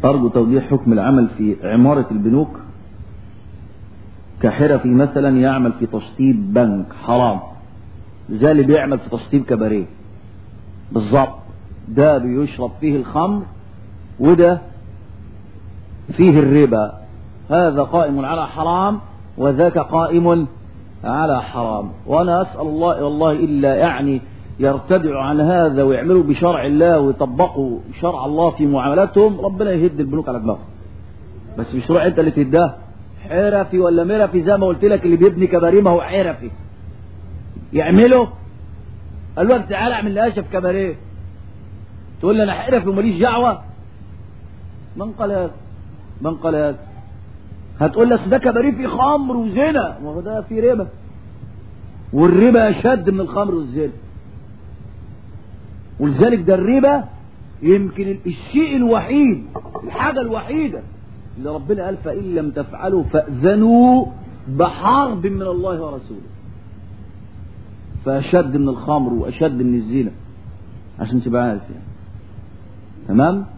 أرجو توضيح حكم العمل في عمارة البنوك كحرفي مثلا يعمل في تشطيب بنك حرام زي اللي بيعمل في تشطيب كباريه بالظبط ده بيشرب فيه الخمر وده فيه الربا هذا قائم على حرام وذاك قائم على حرام وانا اسال الله والله الا يعني يرتدعوا عن هذا ويعملوا بشرع الله ويطبقوا شرع الله في معاملاتهم ربنا يهد البنوك على دماغهم بس مش روح انت اللي تداه حرفي ولا مرفي زي ما قلت لك اللي بيبني كباريه ما هو حرفي يعمله قال له تعالى اعمل لي في كباريه تقول لي انا حرفي وماليش دعوه من قال هذا من قال هذا هتقول لي ده كباريه فيه خمر وزنا ما هو ده فيه ربا والربا اشد من الخمر والزنا ولذلك ده الربا يمكن الشيء الوحيد الحاجة الوحيدة اللي ربنا قال فإن لم تفعلوا فأذنوا بحرب من الله ورسوله فأشد من الخمر وأشد من الزنا عشان تبقى عارف يعني تمام